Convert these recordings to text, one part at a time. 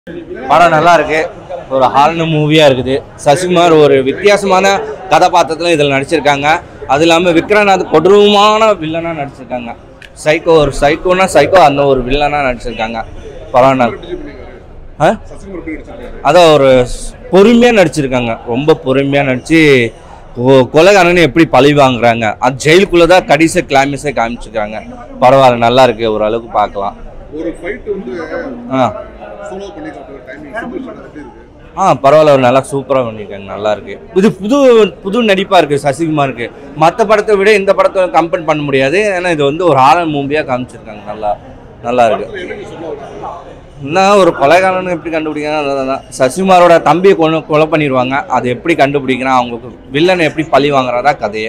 படம் நல்லா இருக்கு ஒரு ஹால்னு மூவியாக இருக்குது சசிகுமார் ஒரு வித்தியாசமான கதாபாத்திரத்தில் இதில் நடிச்சிருக்காங்க அது இல்லாமல் விக்ரநாத் கொடூரமான வில்லனாக நடிச்சிருக்காங்க சைக்கோ ஒரு சைக்கோனா சைக்கோ அந்த ஒரு வில்லனாக நடிச்சிருக்காங்க படம் நல்லா ஆ அதான் ஒரு பொறுமையாக நடிச்சிருக்காங்க ரொம்ப பொறுமையாக நடித்து கொலைகாரன்னு எப்படி பழி வாங்குறாங்க அது ஜெயிலுக்குள்ளே தான் கடைசி கிளைமேக்ஸே காமிச்சிருக்காங்க பரவாயில்ல நல்லா இருக்கு ஓரளவுக்கு பார்க்கலாம் ஒரு ஃபைட் வந்து ஆ சோலோ பண்ணிக்கலாம் டைமிங் சிச்சுவேஷன் எப்படி இருக்கு ஆ பரவாயில்ல ஒரு நல்லா சூப்பராக பண்ணியிருக்காங்க நல்லா இருக்கு இது புது புது நடிப்பாக இருக்குது சசிகுமாருக்கு மற்ற படத்தை விட இந்த படத்தை கம்பேர் பண்ண முடியாது ஏன்னா இது வந்து ஒரு ஹாரர் மூவியாக காமிச்சிருக்காங்க நல்லா நல்லா இருக்கு என்னன்னு சொல்ல வராங்க என்ன ஒரு கொலைகாரன்னு எப்படி கண்டுபிடிக்கிறாங்க அதுதான் சசிகுமாரோட தம்பியை கொலை கொலை பண்ணிடுவாங்க அது எப்படி கண்டுபிடிக்கிறான் அவங்களுக்கு வில்லனை எப்படி பழி வாங்குறதா கதையே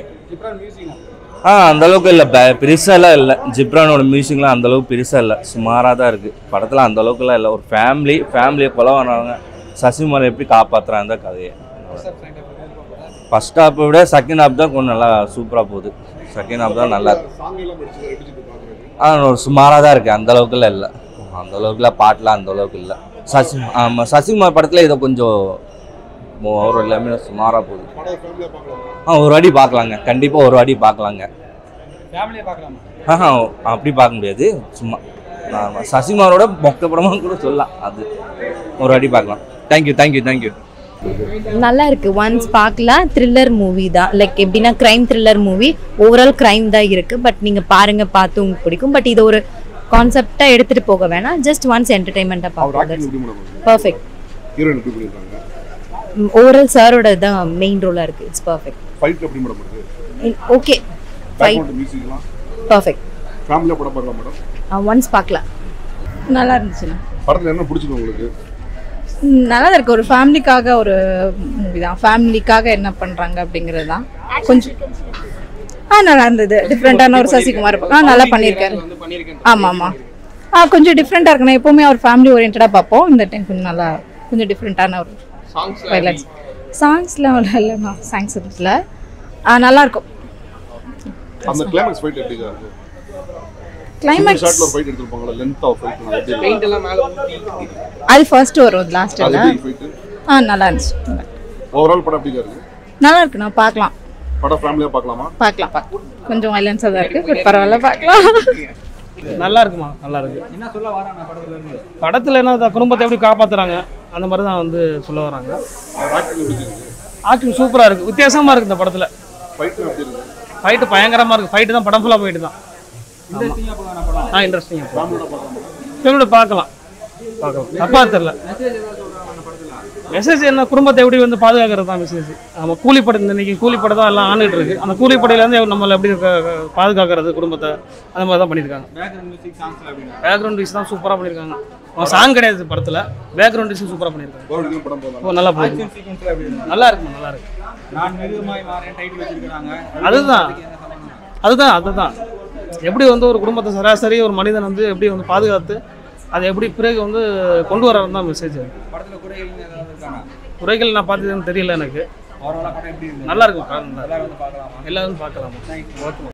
ஆ அந்த அளவுக்கு இல்லை பெருசாலாம் இல்லை ஜிப்ரானோட மியூசிக்லாம் அந்த அளவுக்கு பெருசாக இல்லை சுமாராக தான் இருக்குது படத்தில் அந்த அளவுக்குலாம் இல்லை ஒரு ஃபேமிலி ஃபேமிலியை கொலை பண்ணுறாங்க சசிகுமாரை எப்படி காப்பாற்றுறாங்க தான் கதையே ஃபர்ஸ்ட் ஹாப்பை விட செகண்ட் ஹாப் தான் கொஞ்சம் நல்லா சூப்பராக போகுது செகண்ட் ஹாப் தான் நல்லா இருக்கு சாங் எல்லாம் படிச்சு எப்படி சொல்லி பாக்குறீங்க ஆ ஒரு சுமாராக தான் இருக்குது அந்த அளவுக்குலாம் இல்லை அந்த அளவுக்குலாம் பாட்டெலாம் அந்த அளவுக்கு இல்லை சசி ஆமாம் சசிகுமார் படத்தில் இதை கொஞ்சம் ஒரு எல்லாமே சுமாராக போகுது படம் ஃபேமிலியா பார்க்கலாமா ஆ ஒரு வாட்டி பார்க்கலாங்க கண்டிப்பாக ஒரு வாட்டி பார்க்கலாங்க ஃபேமிலியை பார்க்கலாமா ஆஹா அப்படி பார்க்க முடியாது சும்மா நார்மல் சசிகுமாரோட மொக்க படமாக கூட சொல்லலாம் அது ஒரு வாட்டி பார்க்கலாம் தேங்க்யூ தேங்க்யூ தேங்க்யூ நல்லா இருக்கு ஒன்ஸ் பார்க்கலாம் த்ரில்லர் மூவி தான் லைக் எப்படின்னா crime thriller movie overall crime தான் இருக்கு பட் நீங்க பாருங்க பார்த்து உங்களுக்கு பிடிக்கும் பட் இது ஒரு கான்செப்டா எடுத்துட்டு போக வேணாம் ஜஸ்ட் ஒன்ஸ் என்டர்டைன்மெண்ட்டா அவர் ஆக்டிங் பார்க்கலாம் எப்படி பண்ணுவாங்க பர்ஃபெக்ட் ஹீரோயின் எப்படி பண்ணிருக்காங்க ஓவரால் சாரோட தான் மெயின் ரோலா இருக்கு இட்ஸ் பர்ஃபெக்ட் ஃபைட் எப்படி மேடம் இருக்கு ஓகே ஃபைட் பேக்ரவுண்ட் மியூசிக்லாம் பர்ஃபெக்ட் ஃபேமிலியா படம் பார்க்கலாம் மேடம் ஒன்ஸ் பார்க்கலாம் நல்லா இருந்துச்சுண்ணா படத்துல என்ன பிடிச்சிருக்கு உங்களுக்கு ம், நல்லா தான் இருக்கு ஒரு ஃபேமிலிக்காக ஒரு மூவி தான் ஃபேமிலிக்காக என்ன பண்ணுறாங்க அப்படிங்கிறது தான் கொஞ்சம் ஆ நல்லா இருந்தது டிஃப்ரெண்ட்டான ஒரு சசிகுமார் ஆ நல்லா பண்ணியிருக்காரு ஆமாம் ஆமாம் ஆ கொஞ்சம் டிஃப்ரெண்ட்டாக இருக்குண்ணா எப்போவுமே அவர் ஃபேமிலி ஓரியன்டாக பார்ப்போம் இந்த டைம் கொஞ்சம் நல்லா கொஞ்சம் டிஃப்ரெண்ட்டான ஒரு வைலன்ஸ் சாங்ஸ்லாம் அவ்வளோ இல்லைண்ணா சாங்ஸ் இல்லை ஆ நல்லாயிருக்கும் அந்த கிளைமேக்ஸ் ஃபைட் எப்படி இருக்கு கிளைமேக்ஸ் ஷார்ட்ல ஒரு ஃபைட் எடுத்துருப்பாங்கல்ல லென்த் ஆஃப் ஃபைட் எப்படி இருக்கு பெயிண்ட் எல்லாம் மேலே ஊற்றி அது ஃபர்ஸ்ட் வரும் லாஸ்ட்டில் அது எப்படி ஃபைட் ஆ நல்லா இருந்துச்சு நல்லா. ஓவரால் படம் எப்படி இருக்கு நல்லா இருக்குண்ணா பார்க்கலாம் படம் ஃபேமிலியா பார்க்கலாமா பார்க்கலாம் பார்க்கலாம் கொஞ்சம் வைலன்ஸாக தான் இருக்குது பட் பரவாயில்ல பார்க்கலாம் நல்லா இருக்குமா நல்லா இருக்கு என்ன சொல்ல வராங்க படத்துல இருந்து படத்துல என்ன இந்த குடும்பத்தை எப்படி காப்பாத்துறாங்க அந்த மாதிரி தான் வந்து சொல்ல வராங்க ஆக்டிங் எப்படி இருக்கு ஆக்டிங் சூப்பரா இருக்கு வித்தியாசமா இருக்கு இந்த படத்துல ஃபைட் எப்படி இருக்கு ஃபைட்டு பயங்கரமா இருக்கு ஃபைட்டு தான் படம் ஃபுல்லாக போயிட்டு தான் ஆ இன்ட்ரெஸ்டிங் ஃபேமிலியோட பார்க்கலாமா ஃபேமிலியோட பார்க்கலாம் பார்க்கலாம் தப்பா தெரியல மெசேஜ் என்ன குடும்பத்தை எப்படி வந்து பாதுகாக்கிறது தான் மெசேஜ் நம்ம கூலிப்படை இந்த இன்னைக்கு கூலிப்படை தான் எல்லாம் ஆண்டுட்டு இருக்கு அந்த கூலிப்படையிலேருந்து நம்மளை எப்படி க- க- பாதுகாக்கிறது குடும்பத்தை அந்த மாதிரி தான் பண்ணியிருக்காங்க பேக்ரவுண்ட் மியூசிக் தான் சூப்பராக பண்ணியிருக்காங்க சாங் கிடையாது படத்தில் பேக்ரவுண்ட் மியூசிக் சூப்பராக பண்ணியிருக்காங்க கோவிலுக்கு படம் போகலாம் ஓ நல்லா போகுது நல்லா இருக்குமா நல்லா இருக்கு நான் மிருகமாய் மாறேன் டைட்டில் வச்சிருக்காங்க அதுதான் அதுதான் அதுதான் எப்படி வந்து ஒரு குடும்பத்தை சராசரி ஒரு மனிதன் வந்து எப்படி வந்து பாதுகாத்து அதை எப்படி பிறகு வந்து கொண்டு வர்றது தான் மெசேஜ் படத்துல குறைகள் ஏதாவது இருக்காங்க குறைகள் நான் பார்த்ததுன்னு தெரியல எனக்கு ஓவராலா படம் எப்படி இருக்கு நல்லா இருக்கும் படம் நல்லா எல்லாரும் வந்து பார்க்கலாமா எல்லாரும் பார்க்கலாமா ஓகே